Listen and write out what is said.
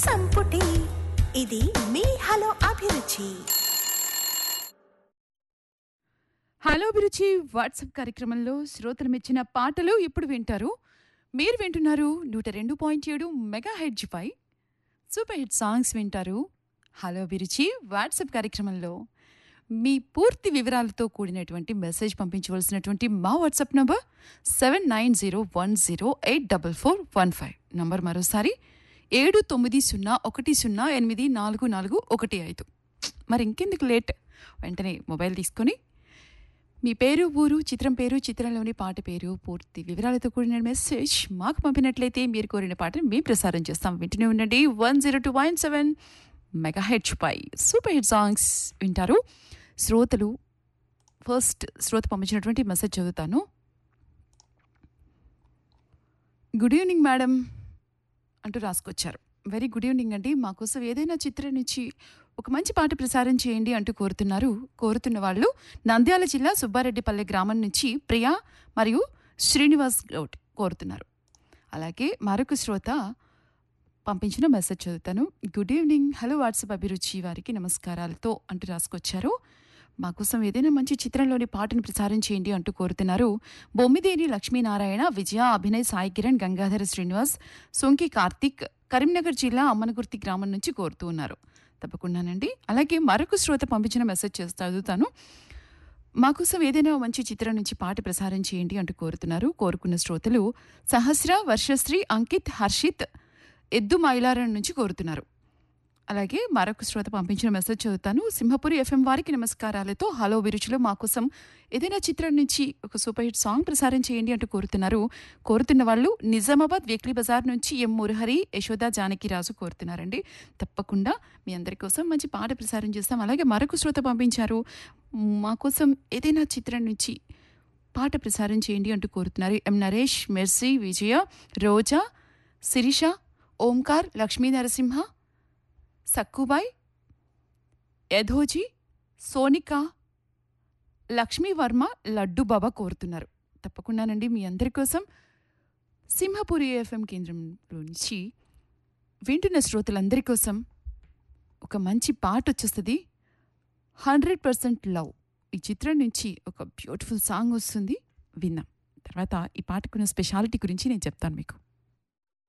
సంపుటి ఇది మీ హలో అభిరుచి హలో అభిరుచి వాట్సాప్ కార్యక్రమంలో శ్రోతలు మెచ్చిన పాటలు ఇప్పుడు వింటారు మీరు వింటున్నారు నూట రెండు పాయింట్ ఏడు మెగా హెడ్జ్ పై సూపర్ హిట్ సాంగ్స్ వింటారు హలో అభిరుచి వాట్సాప్ కార్యక్రమంలో మీ పూర్తి వివరాలతో కూడినటువంటి మెసేజ్ పంపించవలసినటువంటి మా WhatsApp number seven nine zero one zero eight double four one five number మరోసారి ఏడు తొమ్మిది సున్నా ఒకటి సున్నా ఎనిమిది నాలుగు నాలుగు ఒకటి ఐదు మరి ఇంకెందుకు లేట్ వెంటనే మొబైల్ తీసుకొని మీ పేరు ఊరు చిత్రం పేరు చిత్రంలోని పాట పేరు పూర్తి వివరాలతో కూడిన మెసేజ్ మాకు పంపినట్లయితే మీరు కోరిన పాటను మేము ప్రసారం చేస్తాం వింటూనే ఉండండి one zero two point seven megahertz పై సూపర్ హిట్ సాంగ్స్ వింటారు శ్రోతలు ఫస్ట్ శ్రోత పంపించినటువంటి మెసేజ్ చదువుతాను గుడ్ ఈవినింగ్ మేడం అంటూ రాసుకొచ్చారు వెరీ గుడ్ ఈవినింగ్ అండి మా కోసం ఏదైనా చిత్రం నుంచి ఒక మంచి పాట ప్రసారం చేయండి అంటూ కోరుతున్నారు కోరుతున్న వాళ్ళు నంద్యాల జిల్లా సుబ్బారెడ్డిపల్లె గ్రామం నుంచి ప్రియా మరియు శ్రీనివాస్ గౌడ్ కోరుతున్నారు అలాగే మరొక శ్రోత పంపించిన మెసేజ్ చదువుతాను గుడ్ ఈవినింగ్ హలో వాట్సాప్ అభిరుచి వారికి నమస్కారాలతో అంటూ రాసుకొచ్చారు మా కోసం ఏదైనా మంచి చిత్రంలోని పాటను ప్రసారం చేయండి అంటూ కోరుతున్నారు బొమ్మిదేని లక్ష్మీనారాయణ విజయ అభినయ్ సాయి కిరణ్ గంగాధర శ్రీనివాస్ సోంకి కార్తిక్ కరీంనగర్ జిల్లా అమ్మనగుర్తి గ్రామం నుంచి కోరుతూ ఉన్నారు తప్పకుండానండి అలాగే మరొక శ్రోత పంపించిన మెసేజ్ చేసి చదువుతాను మా కోసం ఏదైనా మంచి చిత్రం నుంచి పాట ప్రసారం చేయండి అంటూ కోరుతున్నారు కోరుకున్న శ్రోతలు సహస్ర వర్షశ్రీ అంకిత్ హర్షిత్ ఎద్దు మైలారం నుంచి కోరుతున్నారు అలాగే మరొక శ్రోత పంపించిన మెసేజ్ చదువుతాను సింహపురి ఎఫ్ఎం వారికి నమస్కారాలతో హలో విరుచులు మా కోసం ఏదైనా చిత్రం నుంచి ఒక సూపర్ హిట్ సాంగ్ ప్రసారం చేయండి అంటూ కోరుతున్నారు కోరుతున్న వాళ్ళు నిజామాబాద్ వీక్లీ బజార్ నుంచి ఎం మురహరి యశోద జానకిరాజు కోరుతున్నారండి తప్పకుండా మీ అందరి కోసం మంచి పాట ప్రసారం చేస్తాం అలాగే మరొక శ్రోత పంపించారు మా కోసం ఏదైనా చిత్రం నుంచి పాట ప్రసారం చేయండి అంటూ కోరుతున్నారు ఎం నరేష్ మెర్సీ విజయ రోజా శిరీష ఓంకార్ లక్ష్మీ నరసింహ సక్కుబాయ్ యధోజీ సోనిక లక్ష్మీ వర్మ లడ్డు బాబా కోరుతున్నారు తప్పకుండానండి మీ అందరి కోసం సింహపురి ఎఫ్ఎం కేంద్రంలో నుంచి వింటున్న శ్రోతలందరి కోసం ఒక మంచి పాట వచ్చేస్తుంది హండ్రెడ్ పర్సెంట్ లవ్ ఈ చిత్రం నుంచి ఒక బ్యూటిఫుల్ సాంగ్ వస్తుంది విన్నాం తర్వాత ఈ పాటకున్న స్పెషాలిటీ గురించి నేను చెప్తాను మీకు